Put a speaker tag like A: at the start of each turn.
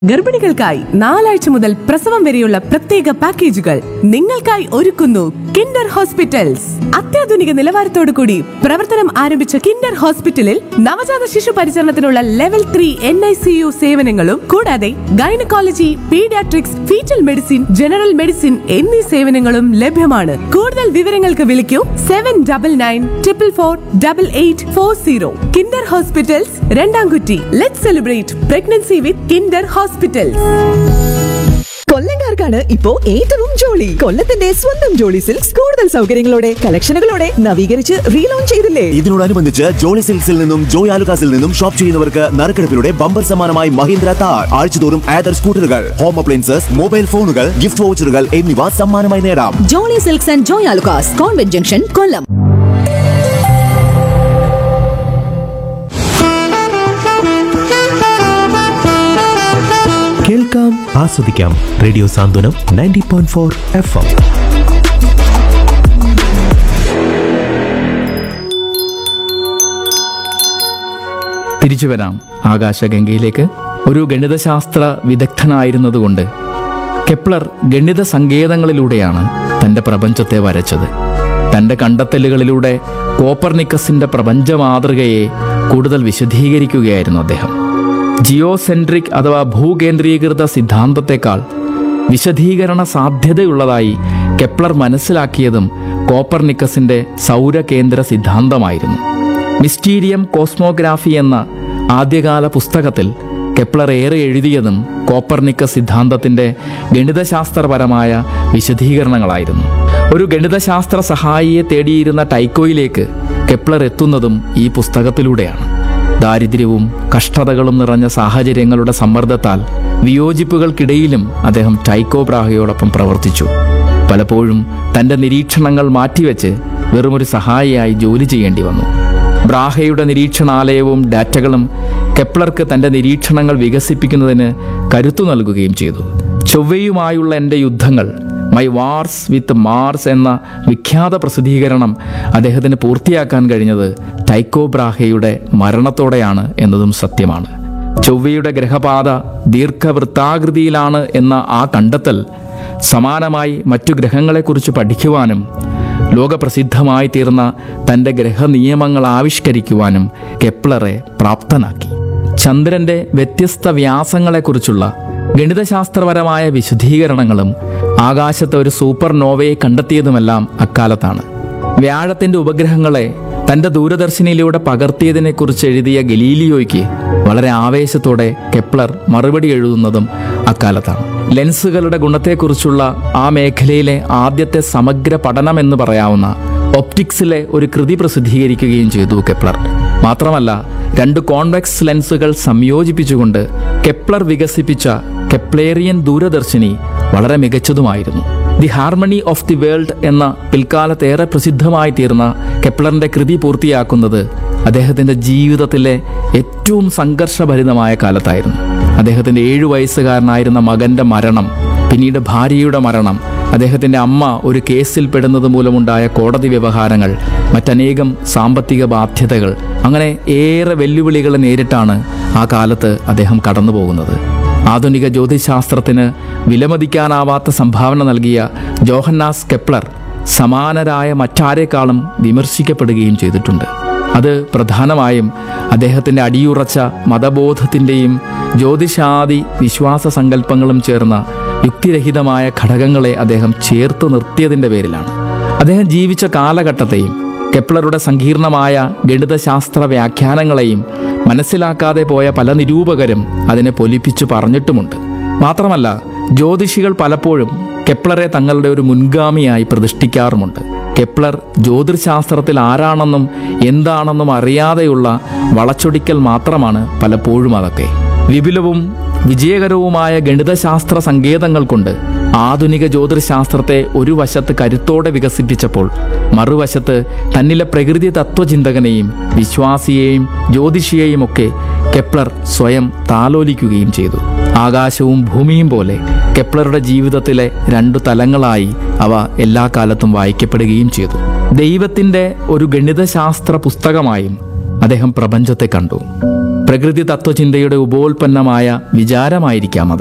A: ഗർഭിണികൾക്കായി നാലാഴ്ച മുതൽ പ്രസവം വരെയുള്ള പ്രത്യേക പാക്കേജുകൾ നിങ്ങൾക്കായി ഒരുക്കുന്നു കിൻഡർ ഹോസ്പിറ്റൽസ് അത്യാധുനിക നിലവാരത്തോടു കൂടി പ്രവർത്തനം ആരംഭിച്ച കിൻഡർ ഹോസ്പിറ്റലിൽ നവജാത ശിശു പരിചരണത്തിനുള്ള level three N I C U സേവനങ്ങളും കൂടാതെ gynaecology paediatrics foetal medicine general medicine എന്നീ സേവനങ്ങളും ലഭ്യമാണ് കൂടുതൽ വിവരങ്ങൾക്ക് വിളിക്കൂ seven double nine triple four double eight four zero Kinder hospitals Randamkutty let celebrate pregnancy with Kinder hospitals
B: കൊല്ലങ്കാർക്കാണ് ഇപ്പോ ഏറ്റവും ജോളി കൊല്ലത്തിന്റെ സ്വന്തം ജോളി സിൽക്സ് കൂടുതൽ സൗകര്യങ്ങളോടെ കളക്ഷനുകളോടെ നവീകരിച്ച് റീലോഞ്ച് ചെയ്തില്ലേ
C: ഇതിനോടനുബന്ധിച്ച് ജോളി സിൽക്സിൽ നിന്നും ജോയ് ആലുകാസിൽ നിന്നും ഷോപ്പ് ചെയ്യുന്നവർക്ക് നറുക്കെടുപ്പിലൂടെ ബമ്പർ സമ്മാനമായി മഹീന്ദ്ര താർ ആഴ്ചതോറും ആദർ സ്കൂട്ടറുകൾ ഹോം അപ്ലയൻസസ് മൊബൈൽ ഫോണുകൾ ഗിഫ്റ്റ് വൗച്ചറുകൾ എന്നിവ സമ്മാനമായി നേടാം
D: Jolly silks and Joy Alukkas convent junction Kollam
E: കേൾക്കാം ആസ്വദിക്കാം radio Santhwanam ninety point four F M
F: തിരിച്ചു വരാം ആകാശഗംഗയിലേക്ക് ഒരു ഗണിതശാസ്ത്ര വിദഗ്ധനായിരുന്നതുകൊണ്ട് കെപ്ലർ ഗണിത സങ്കേതങ്ങളിലൂടെയാണ് തൻ്റെ പ്രപഞ്ചത്തെ വരച്ചത് തൻ്റെ കണ്ടെത്തലുകളിലൂടെ കോപ്പർനിക്കസിൻ്റെ പ്രപഞ്ച മാതൃകയെ കൂടുതൽ വിശദീകരിക്കുകയായിരുന്നു അദ്ദേഹം ജിയോസെൻട്രിക് അഥവാ ഭൂകേന്ദ്രീകൃത സിദ്ധാന്തത്തെക്കാൾ വിശദീകരണ സാധ്യതയുള്ളതായി കെപ്ലർ മനസ്സിലാക്കിയതും കോപ്പർനിക്കസിൻ്റെ സൗരകേന്ദ്ര സിദ്ധാന്തമായിരുന്നു മിസ്റ്റീരിയം കോസ്മോഗ്രാഫി എന്ന ആദ്യകാല പുസ്തകത്തിൽ കെപ്ലർ ഏറെ എഴുതിയതും കോപ്പർനിക്ക സിദ്ധാന്തത്തിന്റെ ഗണിതശാസ്ത്രപരമായ വിശദീകരണങ്ങളായിരുന്നു ഒരു ഗണിതശാസ്ത്ര സഹായിയെ തേടിയിരുന്ന ടൈക്കോയിലേക്ക് കെപ്ലർ എത്തുന്നതും ഈ പുസ്തകത്തിലൂടെയാണ് ദാരിദ്ര്യവും കഷ്ടതകളും നിറഞ്ഞ സാഹചര്യങ്ങളുടെ സമ്മർദ്ദത്താൽ വിയോജിപ്പുകൾക്കിടയിലും അദ്ദേഹം ടൈക്കോ ബ്രാഹയോടൊപ്പം പ്രവർത്തിച്ചു പലപ്പോഴും തന്റെ നിരീക്ഷണങ്ങൾ മാറ്റിവെച്ച് വെറുമൊരു സഹായിയായി ജോലി ചെയ്യേണ്ടി വന്നു ബ്രാഹയുടെ നിരീക്ഷണാലയവും ഡാറ്റകളും കെപ്ലർക്ക് തന്റെ നിരീക്ഷണങ്ങൾ വികസിപ്പിക്കുന്നതിന് കരുത്തു നൽകുകയും ചെയ്തു ചൊവ്വയുമായുള്ള എൻ്റെ യുദ്ധങ്ങൾ മൈ വാർസ് വിത്ത് മാർസ് എന്ന വിഖ്യാത പ്രസിദ്ധീകരണം അദ്ദേഹത്തിന് പൂർത്തിയാക്കാൻ കഴിഞ്ഞത് ടൈക്കോ ബ്രാഹയുടെ മരണത്തോടെയാണ് എന്നതും സത്യമാണ് ചൊവ്വയുടെ ഗ്രഹപാത ദീർഘവൃത്താകൃതിയിലാണ് എന്ന ആ കണ്ടെത്തൽ സമാനമായി മറ്റു ഗ്രഹങ്ങളെക്കുറിച്ച് പഠിക്കുവാനും ലോകപ്രസിദ്ധമായി തീർന്ന തൻ്റെ ഗ്രഹനിയമങ്ങൾ ആവിഷ്കരിക്കുവാനും കെപ്ലറെ പ്രാപ്തനാക്കി ചന്ദ്രന്റെ വ്യത്യസ്ത വ്യാസങ്ങളെക്കുറിച്ചുള്ള ഗണിതശാസ്ത്രപരമായ വിശദീകരണങ്ങളും ആകാശത്ത് ഒരു സൂപ്പർ നോവയെ കണ്ടെത്തിയതുമെല്ലാം അക്കാലത്താണ് വ്യാഴത്തിന്റെ ഉപഗ്രഹങ്ങളെ തന്റെ ദൂരദർശിനിയിലൂടെ പകർത്തിയതിനെക്കുറിച്ച് എഴുതിയ ഗലീലിയോയ്ക്ക് വളരെ ആവേശത്തോടെ കെപ്ലർ മറുപടി എഴുതുന്നതും അക്കാലത്താണ് ലെൻസുകളുടെ ഗുണത്തെക്കുറിച്ചുള്ള ആ മേഖലയിലെ ആദ്യത്തെ സമഗ്ര പഠനം എന്ന് പറയാവുന്ന ഒപ്റ്റിക്സിലെ ഒരു കൃതി പ്രസിദ്ധീകരിക്കുകയും ചെയ്തു കെപ്ലർ മാത്രമല്ല രണ്ട് കോൺവെക്സ് ലെൻസുകൾ സംയോജിപ്പിച്ചുകൊണ്ട് കെപ്ലർ വികസിപ്പിച്ച കെപ്ലേറിയൻ ദൂരദർശിനി വളരെ മികച്ചതുമായിരുന്നു the harmony of the world എന്ന പിൽക്കാലത്ത് ഏറെ പ്രസിദ്ധമായി തീർന്ന കെപ്ലറിന്റെ കൃതി പൂർത്തിയാക്കുന്നത് അദ്ദേഹത്തിന്റെ ജീവിതത്തിലെ ഏറ്റവും സംഘർഷഭരിതമായ കാലത്തായിരുന്നു അദ്ദേഹത്തിന്റെ ഏഴു വയസ്സുകാരനായിരുന്ന മകന്റെ മരണം പിന്നീട് ഭാര്യയുടെ മരണം അദ്ദേഹത്തിന്റെ അമ്മ ഒരു കേസിൽ പെടുന്നത് മൂലമുണ്ടായ കോടതി വ്യവഹാരങ്ങൾ മറ്റനേകം സാമ്പത്തിക ബാധ്യതകൾ അങ്ങനെ ഏറെ വെല്ലുവിളികളെ നേരിട്ടാണ് ആ കാലത്ത് അദ്ദേഹം കടന്നു പോകുന്നത് ആധുനിക ജ്യോതിശാസ്ത്രത്തിന് വിലമതിക്കാനാവാത്ത സംഭാവന നൽകിയ ജോഹന്നാസ് കെപ്ലർ സമാനരായ മറ്റാരേക്കാളും വിമർശിക്കപ്പെടുകയും ചെയ്തിട്ടുണ്ട് അത് പ്രധാനമായും അദ്ദേഹത്തിൻ്റെ അടിയുറച്ച മതബോധത്തിൻ്റെയും ജ്യോതിഷാദി വിശ്വാസ സങ്കല്പങ്ങളും ചേർന്ന യുക്തിരഹിതമായ ഘടകങ്ങളെ അദ്ദേഹം ചേർത്ത് നിർത്തിയതിൻ്റെ പേരിലാണ് അദ്ദേഹം ജീവിച്ച കാലഘട്ടത്തെയും കെപ്ലറുടെ സങ്കീർണമായ ഗണിതശാസ്ത്ര വ്യാഖ്യാനങ്ങളെയും മനസ്സിലാക്കാതെ പോയ പല നിരൂപകരും അതിനെ പൊലിപ്പിച്ചു പറഞ്ഞിട്ടുമുണ്ട് മാത്രമല്ല ജ്യോതിഷികൾ പലപ്പോഴും കെപ്ലറെ തങ്ങളുടെ ഒരു മുൻഗാമിയായി പ്രതിഷ്ഠിക്കാറുമുണ്ട് കെപ്ലർ ജ്യോതിശാസ്ത്രത്തിൽ ആരാണെന്നും എന്താണെന്നും അറിയാതെയുള്ള വളച്ചൊടിക്കൽ മാത്രമാണ് പലപ്പോഴും അതൊക്കെ വിപുലവും വിജയകരവുമായ ഗണിതശാസ്ത്ര സങ്കേതങ്ങൾ കൊണ്ട് ആധുനിക ജ്യോതിശാസ്ത്രത്തെ ഒരു വശത്ത് കരുത്തോടെ വികസിപ്പിച്ചപ്പോൾ മറുവശത്ത് തന്നിലെ പ്രകൃതി തത്വചിന്തകനെയും വിശ്വാസിയെയും ജ്യോതിഷിയെയും ഒക്കെ കെപ്ലർ സ്വയം താലോലിക്കുകയും ചെയ്തു ആകാശവും ഭൂമിയും പോലെ കെപ്ലറുടെ ജീവിതത്തിലെ രണ്ടു തലങ്ങളായി അവ എല്ലാ കാലത്തും വായിക്കപ്പെടുകയും ചെയ്തു ദൈവത്തിൻ്റെ ഒരു ഗണിതശാസ്ത്ര പുസ്തകമായും അദ്ദേഹം പ്രപഞ്ചത്തെ കണ്ടു പ്രകൃതി തത്വചിന്തയുടെ ഉപോൽപ്പന്നമായ വിചാരമായിരിക്കാം അത്